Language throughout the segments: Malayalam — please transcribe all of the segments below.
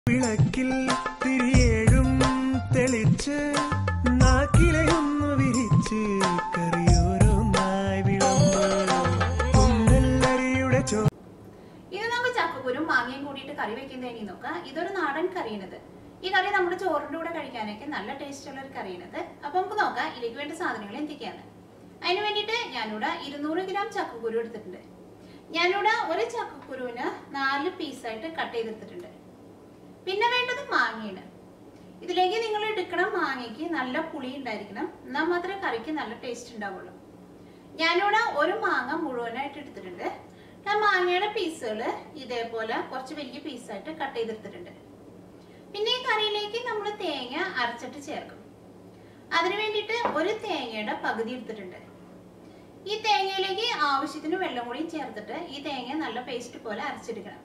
വിളക്കിൽ തിരിയേഴും തെളിച്ച് നാക്കിലെ ഒന്ന് വിരിച്ച് കറിയോരോന്നായി വിളമ്പ് കുന്നല്ലരിയുടെ ചോ ഇത് നമുക്ക് ചക്കക്കുരും മാങ്ങയും കൂടിയിട്ട് കറി വെക്കുന്നത് എങ്ങനെ നോക്കാം ഇതൊരു നാടൻ കറിയാണിത് ഈ കറി നമ്മുടെ ചോറിന്റെ കൂടെ കഴിക്കാനൊക്കെ നല്ല ടേസ്റ്റ് ഉള്ള ഒരു കറിയാണിത് അപ്പൊ നമുക്ക് നോക്കാം ഇതിലേക്ക് വേണ്ട സാധനങ്ങൾ എന്തൊക്കെയാണ് അതിന് വേണ്ടിയിട്ട് ഞാനിവിടെ ഇരുന്നൂറ് ഗ്രാം ചക്കക്കുരു എടുത്തിട്ടുണ്ട് ഞാനിവിടെ ഒരു ചക്കക്കുരുവിന് നാല് പീസായിട്ട് കട്ട് ചെയ്തെടുത്തിട്ടുണ്ട് പിന്നെ വേണ്ടത് മാങ്ങയാണ് ഇതിലേക്ക് നിങ്ങൾ എടുക്കണം മാങ്ങയ്ക്ക് നല്ല പുളി ഉണ്ടായിരിക്കണം എന്നാൽ മാത്രമേ കറിക്ക് നല്ല ടേസ്റ്റ് ഉണ്ടാവുള്ളൂ ഞാനിവിടെ ഒരു മാങ്ങ മുഴുവനായിട്ട് എടുത്തിട്ടുണ്ട് ആ മാങ്ങയുടെ പീസുകൾ ഇതേപോലെ കുറച്ച് വലിയ പീസായിട്ട് കട്ട് ചെയ്തെടുത്തിട്ടുണ്ട് പിന്നെ ഈ കറിയിലേക്ക് നമ്മൾ തേങ്ങ അരച്ചിട്ട് ചേർക്കും അതിനു വേണ്ടിയിട്ട് ഒരു തേങ്ങയുടെ പകുതി എടുത്തിട്ടുണ്ട് ഈ തേങ്ങയിലേക്ക് ആവശ്യത്തിന് വെള്ളം കൂടി ചേർത്തിട്ട് ഈ തേങ്ങ നല്ല പേസ്റ്റ് പോലെ അരച്ചെടുക്കണം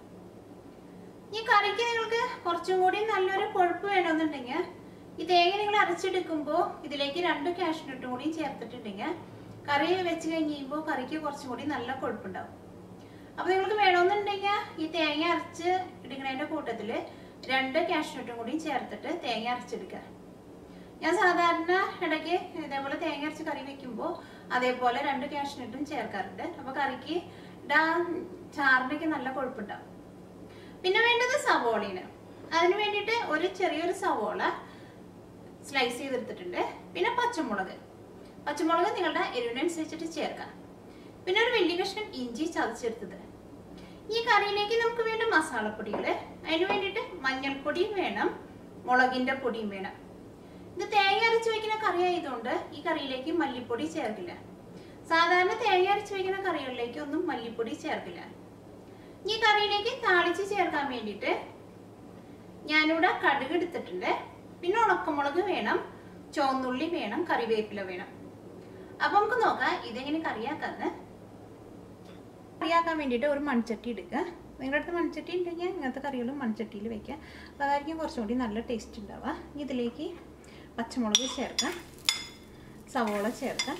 ഈ കറിക്ക് നിങ്ങൾക്ക് കുറച്ചും കൂടി നല്ലൊരു കൊഴുപ്പ് വേണമെന്നുണ്ടെങ്കിൽ ഈ തേങ്ങ നിങ്ങൾ അരച്ചെടുക്കുമ്പോൾ ഇതിലേക്ക് രണ്ട് കാഷ്നട്ടും കൂടി ചേർത്തിട്ടുണ്ടെങ്കിൽ കറി വെച്ച് കഴിഞ്ഞ് കഴിയുമ്പോൾ കറിക്ക് കുറച്ചും കൂടി നല്ല കൊഴുപ്പുണ്ടാവും അപ്പൊ നിങ്ങൾക്ക് വേണമെന്നുണ്ടെങ്കിൽ ഈ തേങ്ങ അരച്ച് എടുക്കുന്നതിന്റെ കൂട്ടത്തിൽ രണ്ട് കാഷ്നട്ടും കൂടി ചേർത്തിട്ട് തേങ്ങ അരച്ചെടുക്കുക ഞാൻ സാധാരണ ഇടയ്ക്ക് ഇതേപോലെ തേങ്ങ അരച്ച് കറി വെക്കുമ്പോൾ അതേപോലെ രണ്ട് കാഷ്നട്ടും ചേർക്കാറുണ്ട് അപ്പൊ കറിക്ക് ഇടാ ചാറിനൊക്കെ നല്ല കൊഴുപ്പുണ്ടാവും പിന്നെ വേണ്ടത് സവോളയാണ് അതിന് വേണ്ടിയിട്ട് ഒരു ചെറിയൊരു സവോള സ്ലൈസ് ചെയ്തെടുത്തിട്ടുണ്ട് പിന്നെ പച്ചമുളക് പച്ചമുളക് നിങ്ങളുടെ എരിവിനനുസരിച്ചിട്ട് ചേർക്കാം പിന്നെ ഒരു വലിയ കഷ്ണം ഇഞ്ചി ചതച്ചെടുത്തത് ഈ കറിയിലേക്ക് നമുക്ക് വേണ്ട മസാലപ്പൊടികൾ അതിന് വേണ്ടിയിട്ട് മഞ്ഞൾപ്പൊടിയും വേണം മുളകിന്റെ പൊടിയും വേണം ഇത് തേങ്ങ അരച്ച് വെക്കുന്ന കറി ആയതുകൊണ്ട് ഈ കറിയിലേക്ക് മല്ലിപ്പൊടി ചേർക്കില്ല സാധാരണ തേങ്ങ അരച്ച് വെക്കുന്ന കറികളിലേക്ക് ഒന്നും മല്ലിപ്പൊടി ചേർക്കില്ല ഈ കറിയിലേക്ക് താളിച്ച് ചേർക്കാൻ വേണ്ടിയിട്ട് ഞാനിവിടെ കടുക് എടുത്തിട്ടുണ്ട് പിന്നെ ഉണക്കമുളക് വേണം ചുവന്നുള്ളി വേണം കറിവേപ്പില വേണം അപ്പൊ നമുക്ക് നോക്കാം ഇതെങ്ങനെ കറിയാക്കാന്ന് കറിയാക്കാൻ വേണ്ടിയിട്ട് ഒരു മൺചട്ടി എടുക്കുക നിങ്ങളുടെ അടുത്ത് മൺചട്ടി ഉണ്ടെങ്കിൽ ഇങ്ങനത്തെ കറികൾ മൺചട്ടിയിൽ വെക്കുക അതായിരിക്കും കുറച്ചും കൂടി നല്ല ടേസ്റ്റ് ഉണ്ടാവുക ഇനി ഇതിലേക്ക് പച്ചമുളക് ചേർക്കാം സവോള ചേർക്കാം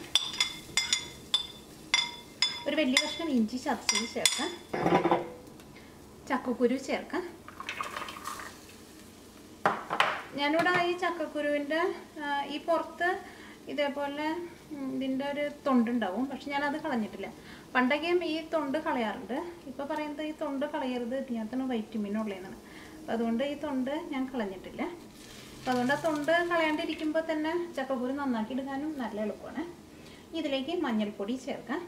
ഒരു വലിയ കഷ്ണം ഇഞ്ചി ചതച്ചത് ചേർക്കാം ചക്കക്കുരു ചേർക്കാം ഞാനിവിടെ ഈ ചക്കക്കുരുവിൻ്റെ ഈ പുറത്ത് ഇതേപോലെ ഉം, ഇതിൻ്റെ ഒരു തൊണ്ടുണ്ടാവും പക്ഷെ ഞാനത് കളഞ്ഞിട്ടില്ല പണ്ടൊക്കെ ഈ തൊണ്ട് കളയാറുണ്ട് ഇപ്പോൾ പറയുന്നത് ഈ തൊണ്ട് കളയരുത് ഇതിനകത്താണ് വൈറ്റമിൻ ഉള്ളതെന്നാണ് അപ്പം അതുകൊണ്ട് ഈ തൊണ്ട് ഞാൻ കളഞ്ഞിട്ടില്ല അപ്പം അതുകൊണ്ട് ആ തൊണ്ട് കളയാണ്ടിരിക്കുമ്പോൾ തന്നെ ചക്കക്കുരു നന്നാക്കി എടുക്കാനും നല്ല എളുപ്പമാണ് ഇതിലേക്ക് മഞ്ഞൾപ്പൊടി ചേർക്കാം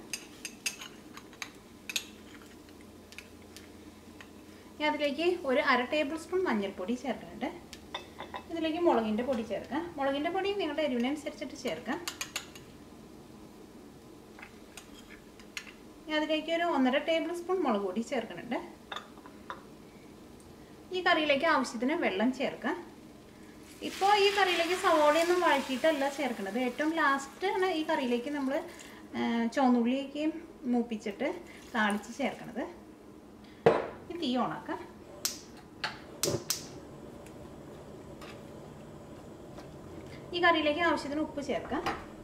ഇനി അതിലേക്ക് ഒരു അര ടേബിൾ സ്പൂൺ മഞ്ഞൾപ്പൊടി ചേർക്കുന്നുണ്ട് ഇതിലേക്ക് മുളകിൻ്റെ പൊടി ചേർക്കാം മുളകിൻ്റെ പൊടി നിങ്ങളുടെ എരിവിനനുസരിച്ചിട്ട് ചേർക്കാം ഇനി അതിലേക്ക് ഒരു ഒന്നര ടേബിൾ സ്പൂൺ മുളക് പൊടി ചേർക്കുന്നുണ്ട് ഈ കറിയിലേക്ക് ആവശ്യത്തിന് വെള്ളം ചേർക്കാം ഇപ്പോൾ ഈ കറിയിലേക്ക് സവോളയൊന്നും വഴറ്റിയിട്ടല്ല ചേർക്കുന്നത് ഏറ്റവും ലാസ്റ്റ് ആണ് ഈ കറിയിലേക്ക് നമ്മൾ ചുവന്നുള്ളിലേക്ക് മൂപ്പിച്ചിട്ട് താളിച്ച് ചേർക്കണത് ഈ തീ ഓണാക്കാം ഈ കറിയിലേക്ക് ആവശ്യത്തിന് ഉപ്പ് ചേർക്കാം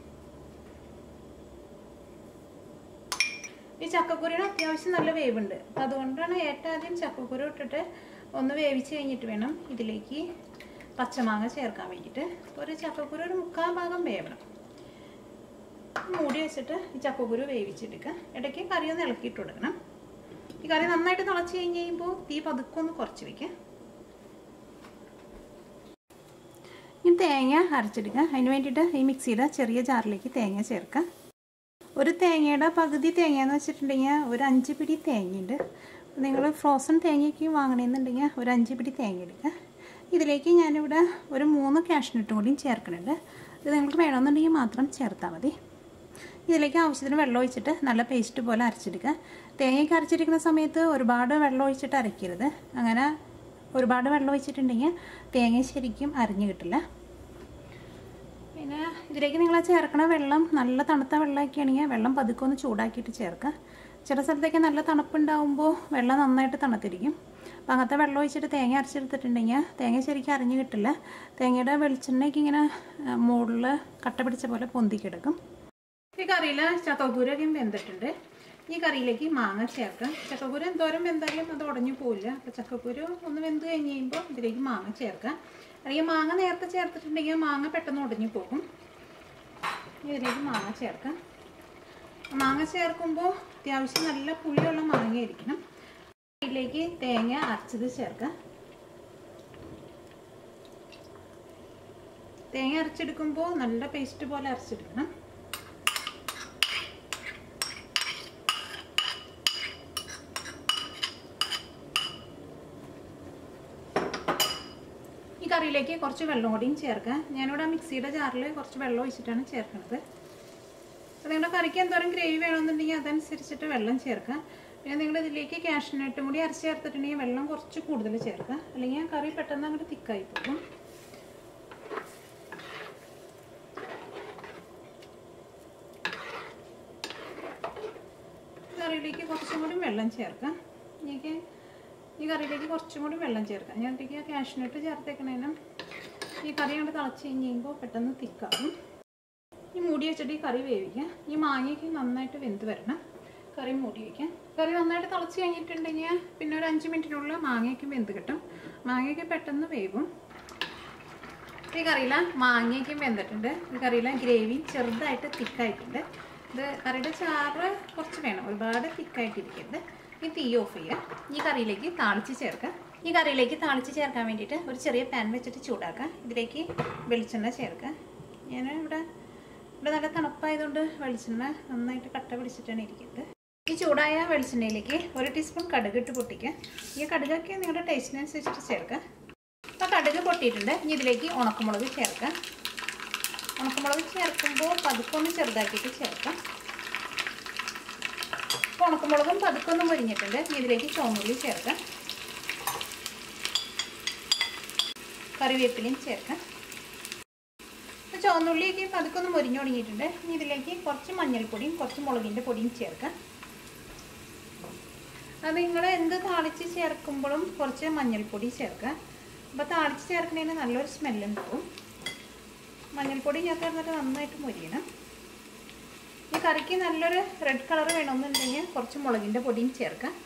ഈ ചക്കക്കുരുവിന് അത്യാവശ്യം നല്ല വേവുണ്ട് അപ്പം അതുകൊണ്ടാണ് ഏറ്റവും ആദ്യം ചക്കക്കുരു ഇട്ടിട്ട് ഒന്ന് വേവിച്ച് കഴിഞ്ഞിട്ട് വേണം ഇതിലേക്ക് പച്ചമാങ്ങ ചേർക്കാൻ വേണ്ടിയിട്ട് ഒരു ചക്കക്കുരു ഒരു മുക്കാൽ ഭാഗം വേവണം മൂടി വെച്ചിട്ട് ഈ ചക്കക്കുരു വേവിച്ചെടുക്കുക ഇടയ്ക്ക് കറി ഒന്ന് ഇളക്കിയിട്ട് കൊടുക്കണം ഈ കറി നന്നായിട്ട് തിളച്ച് കഴിഞ്ഞ് കഴിയുമ്പോൾ തീ പതുക്കെ ഒന്ന് കുറച്ച് വെക്കുക ഇനി തേങ്ങ അരച്ചെടുക്കുക അതിന് വേണ്ടിയിട്ട് ഈ മിക്സിയുടെ ചെറിയ ജാറിലേക്ക് തേങ്ങ ചേർക്കുക ഒരു തേങ്ങയുടെ പകുതി തേങ്ങ എന്ന് വെച്ചിട്ടുണ്ടെങ്കിൽ ഒരു അഞ്ച് പിടി തേങ്ങയുണ്ട് നിങ്ങൾ ഫ്രോസൺ തേങ്ങയ്ക്ക് വാങ്ങണമെന്നുണ്ടെങ്കിൽ ഒരു അഞ്ച് പിടി തേങ്ങ എടുക്കുക ഇതിലേക്ക് ഞാനിവിടെ ഒരു മൂന്ന് കാഷ്നട്ടും കൂടിയും ചേർക്കുന്നുണ്ട് ഇത് നിങ്ങൾക്ക് വേണമെന്നുണ്ടെങ്കിൽ മാത്രം ചേർത്താൽ മതി ഇതിലേക്ക് ആവശ്യത്തിന് വെള്ളം ഒഴിച്ചിട്ട് നല്ല പേസ്റ്റ് പോലെ അരച്ചെടുക്കുക തേങ്ങയ്ക്ക് അരച്ചെടുക്കുന്ന സമയത്ത് ഒരുപാട് വെള്ളം ഒഴിച്ചിട്ട് അരയ്ക്കരുത് അങ്ങനെ ഒരുപാട് വെള്ളം ഒഴിച്ചിട്ടുണ്ടെങ്കിൽ തേങ്ങ ശരിക്കും അരിഞ്ഞു കിട്ടില്ല പിന്നെ ഇതിലേക്ക് നിങ്ങൾ ചേർക്കണ വെള്ളം നല്ല തണുത്ത വെള്ളമൊക്കെ ആണെങ്കിൽ വെള്ളം പതുക്കെ ഒന്ന് ചൂടാക്കിയിട്ട് ചേർക്കുക ചില സ്ഥലത്തേക്ക് നല്ല തണുപ്പുണ്ടാകുമ്പോൾ വെള്ളം നന്നായിട്ട് തണുത്തിരിക്കും അപ്പം അങ്ങനത്തെ വെള്ളം ഒഴിച്ചിട്ട് തേങ്ങ അരച്ചെടുത്തിട്ടുണ്ടെങ്കിൽ തേങ്ങ ശരിക്കും അരിഞ്ഞു കിട്ടില്ല തേങ്ങയുടെ വെളിച്ചെണ്ണയ്ക്ക് ഇങ്ങനെ മുകളിൽ കട്ട പിടിച്ച പോലെ പൊന്തിക്കിടക്കും ഈ കറിയിൽ ചക്കക്കുരൊക്കെ വെന്തിട്ടുണ്ട് ഈ കറിയിലേക്ക് മാങ്ങ ചേർക്കാം ചക്കക്കുരു എന്തോരം വെന്താലും അത് ഉടഞ്ഞു പോവില്ല അപ്പോൾ ചക്കക്കുരു ഒന്ന് വെന്ത് കഴിഞ്ഞ് കഴിയുമ്പോൾ ഇതിലേക്ക് മാങ്ങ ചേർക്കാം അല്ലെങ്കിൽ മാങ്ങ നേരത്തെ ചേർത്തിട്ടുണ്ടെങ്കിൽ മാങ്ങ പെട്ടെന്ന് ഉടഞ്ഞു പോകും ഇതിലേക്ക് മാങ്ങ ചേർക്കാം മാങ്ങ ചേർക്കുമ്പോൾ അത്യാവശ്യം നല്ല പുളിയുള്ള മാങ്ങയായിരിക്കണം ഇതിലേക്ക് തേങ്ങ അരച്ചത് ചേർക്കാം തേങ്ങ അരച്ചെടുക്കുമ്പോൾ നല്ല പേസ്റ്റ് പോലെ അരച്ചെടുക്കണം ഈ കറിയിലേക്ക് കുറച്ച് വെള്ളം കൂടിയും ചേർക്കാം ഞാനിവിടെ മിക്സിയുടെ ജാറിൽ കുറച്ച് വെള്ളം ഒഴിച്ചിട്ടാണ് ചേർക്കുന്നത് അപ്പോൾ നിങ്ങളുടെ കറിക്ക് എന്തോരം ഗ്രേവി വേണമെന്നുണ്ടെങ്കിൽ അതനുസരിച്ചിട്ട് വെള്ളം ചേർക്കാം പിന്നെ നിങ്ങൾ ഇതിലേക്ക് കാഷ്നട്ടും കൂടി അരച്ച് ചേർത്തിട്ടുണ്ടെങ്കിൽ വെള്ളം കുറച്ച് കൂടുതൽ ചേർക്കാം അല്ലെങ്കിൽ കറി പെട്ടെന്ന് അങ്ങോട്ട് തിക്കായി പോകും കറിയിലേക്ക് കുറച്ചും കൂടി വെള്ളം ചേർക്കാം എനിക്ക് ഈ കറിയിലേക്ക് കുറച്ചും കൂടി വെള്ളം ചേർക്കാം ഞാൻ ഇടയ്ക്ക് കാഷ്നട്ട് ചേർത്തേക്കണേനും ഈ കറി അങ്ങോട്ട് തിളച്ച് കഴിഞ്ഞ് കഴിയുമ്പോൾ പെട്ടെന്ന് തിക്കാവും ഈ മൂടി വെച്ചിട്ട് ഈ കറി വേവിക്കാം ഈ മാങ്ങയ്ക്ക് നന്നായിട്ട് വെന്ത് വരണം കറി മൂടി വയ്ക്കാം കറി നന്നായിട്ട് തിളച്ച് കഴിഞ്ഞിട്ടുണ്ടെങ്കിൽ പിന്നെ ഒരു അഞ്ച് മിനിറ്റിനുള്ളിൽ മാങ്ങയ്ക്ക് വെന്ത് കിട്ടും മാങ്ങയ്ക്ക് പെട്ടെന്ന് വേവും ഈ കറിയില മാങ്ങയ്ക്കും വെന്തിട്ടുണ്ട് ഈ കറിയില ഗ്രേവി ചെറുതായിട്ട് തിക്കായിട്ടുണ്ട് ഇത് കറിയുടെ ചാറ് കുറച്ച് വേണം ഒരുപാട് തിക്കായിട്ടിരിക്കരുത് ഈ തീ ഓഫ് ചെയ്യുക ഈ കറിയിലേക്ക് താളിച്ച് ചേർക്കുക ഈ കറിയിലേക്ക് താളിച്ച് ചേർക്കാൻ വേണ്ടിയിട്ട് ഒരു ചെറിയ പാൻ വെച്ചിട്ട് ചൂടാക്കുക ഇതിലേക്ക് വെളിച്ചെണ്ണ ചേർക്കുക ഞാൻ ഇവിടെ ഇവിടെ നല്ല തണുപ്പായതുകൊണ്ട് വെളിച്ചെണ്ണ നന്നായിട്ട് കട്ട പിടിച്ചിട്ടാണ് ഇരിക്കുന്നത് ഈ ചൂടായ വെളിച്ചെണ്ണയിലേക്ക് ഒരു ടീസ്പൂൺ കടുക് ഇട്ട് പൊട്ടിക്കുക ഈ കടുകൊക്കെ നിങ്ങളുടെ ടേസ്റ്റിനനുസരിച്ചിട്ട് ചേർക്കുക അപ്പോൾ കടുക് പൊട്ടിയിട്ടുണ്ട് ഇനി ഇതിലേക്ക് ഉണക്കമുളക് ചേർക്കാം ഉണക്കമുളക് ചേർക്കുമ്പോൾ പതുക്കൊന്ന് ചെറുതാക്കിയിട്ട് ചേർക്കാം അപ്പോൾ ഉണക്കമുളകും പതുക്കൊന്നും മുരിഞ്ഞിട്ടുണ്ട് ഇനി ഇതിലേക്ക് ചുവന്നുള്ളി ചേർക്കാം കറിവേപ്പിലയും ചേർക്കാം അപ്പോൾ ചുവന്നുള്ളിയൊക്കെ പതുക്കൊന്ന് മുരിഞ്ഞു തുടങ്ങിയിട്ടുണ്ട് ഇനി ഇതിലേക്ക് കുറച്ച് മഞ്ഞൾപ്പൊടിയും കുറച്ച് മുളകിൻ്റെ പൊടിയും ചേർക്കാം അത് നിങ്ങൾ എന്ത് താളിച്ച് ചേർക്കുമ്പോഴും കുറച്ച് മഞ്ഞൾപ്പൊടി ചേർക്കാം അപ്പോൾ താളിച്ച് ചേർക്കുന്നതിന് നല്ലൊരു സ്മെല്ലുണ്ടാവും മഞ്ഞൾപ്പൊടി ഞാൻ ചേർന്നിട്ട് നന്നായിട്ട് മൊരിയണം ഈ കറിക്ക് നല്ലൊരു റെഡ് കളർ വേണമെന്നുണ്ടെങ്കിൽ കുറച്ച് മുളകിൻ്റെ പൊടിയും ചേർക്കാം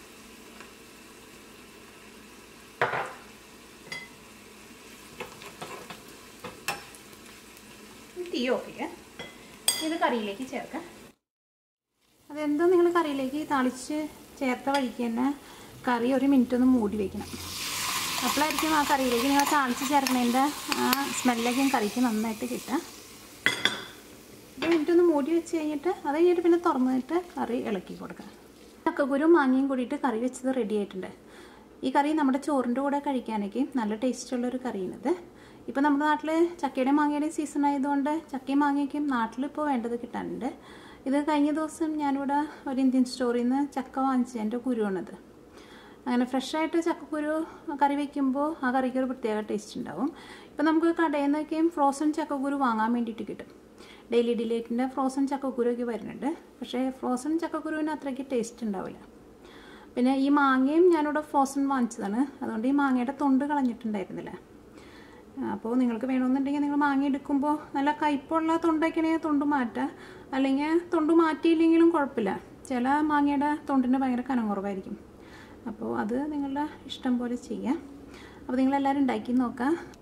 തീ ഓഫ് ചെയ്യാം ഇത് കറിയിലേക്ക് ചേർക്കാം അതെന്തോ നിങ്ങൾ കറിയിലേക്ക് താളിച്ച് ചേർത്ത വഴിക്ക് തന്നെ കറി ഒരു മിനിറ്റ് ഒന്ന് മൂടി വയ്ക്കണം അപ്പോഴായിരിക്കും ആ കറിയിലേക്ക് നിങ്ങൾ താളിച്ച് ചേർക്കുന്നതിൻ്റെ ആ സ്മെല്ലൊക്കെയും കറിക്ക് നന്നായിട്ട് കിട്ടുക ഒരു മിനിറ്റ് ഒന്ന് മൂടി വെച്ച് കഴിഞ്ഞിട്ട് അത് കഴിഞ്ഞിട്ട് പിന്നെ തുറന്നിട്ട് കറി ഇളക്കി കൊടുക്കുക ചക്കക്കുരും മാങ്ങയും കൂടിയിട്ട് കറി വെച്ചത് റെഡി ആയിട്ടുണ്ട് ഈ കറി നമ്മുടെ ചോറിൻ്റെ കൂടെ കഴിക്കാനൊക്കെ നല്ല ടേസ്റ്റുള്ളൊരു കറിയാണിത് ഇപ്പോൾ നമ്മുടെ നാട്ടിൽ ചക്കയുടെ മാങ്ങയുടെ സീസൺ ആയതുകൊണ്ട് ചക്കയും മാങ്ങയ്ക്കും നാട്ടിലിപ്പോൾ വേണ്ടത് കിട്ടാനുണ്ട് ഇത് കഴിഞ്ഞ ദിവസം ഞാനിവിടെ ഒരു ഇന്ത്യൻ സ്റ്റോറിൽ നിന്ന് ചക്ക വാങ്ങിച്ചതിൻ്റെ കുരുവാണിത് അങ്ങനെ ഫ്രഷായിട്ട് ചക്കക്കുരു കറി വയ്ക്കുമ്പോൾ ആ കറിക്ക് ഒരു പ്രത്യേക ടേസ്റ്റ് ഉണ്ടാവും ഇപ്പം നമുക്ക് കടയിൽ നിന്നൊക്കെയും ഫ്രോസൺ ചക്കക്കുരു വാങ്ങാൻ വേണ്ടിയിട്ട് കിട്ടും ഡെയിലി ഡിലേറ്റിൻ്റെ ഫ്രോസൺ ചക്കക്കുരുവൊക്കെ വരുന്നുണ്ട് പക്ഷേ ഫ്രോസൺ ചക്കക്കുരുവിന് അത്രയ്ക്ക് ടേസ്റ്റ് ഉണ്ടാവില്ല പിന്നെ ഈ മാങ്ങയും ഞാനിവിടെ ഫ്രോസൺ വാങ്ങിച്ചതാണ് അതുകൊണ്ട് ഈ മാങ്ങയുടെ തൊണ്ട് കളഞ്ഞിട്ടുണ്ടായിരുന്നില്ല അപ്പോൾ നിങ്ങൾക്ക് വേണമെന്നുണ്ടെങ്കിൽ നിങ്ങൾ മാങ്ങ എടുക്കുമ്പോൾ നല്ല കയ്പുള്ള തൊണ്ടൊക്കെയാണെങ്കിൽ തൊണ്ട് മാറ്റുക അല്ലെങ്കിൽ തൊണ്ട് മാറ്റിയില്ലെങ്കിലും കുഴപ്പമില്ല ചില മാങ്ങയുടെ തൊണ്ടിന് ഭയങ്കര കനം കുറവായിരിക്കും അപ്പോൾ അത് നിങ്ങളുടെ ഇഷ്ടം പോലെ ചെയ്യാം അപ്പോൾ നിങ്ങളെല്ലാവരും ഉണ്ടാക്കി നോക്കുക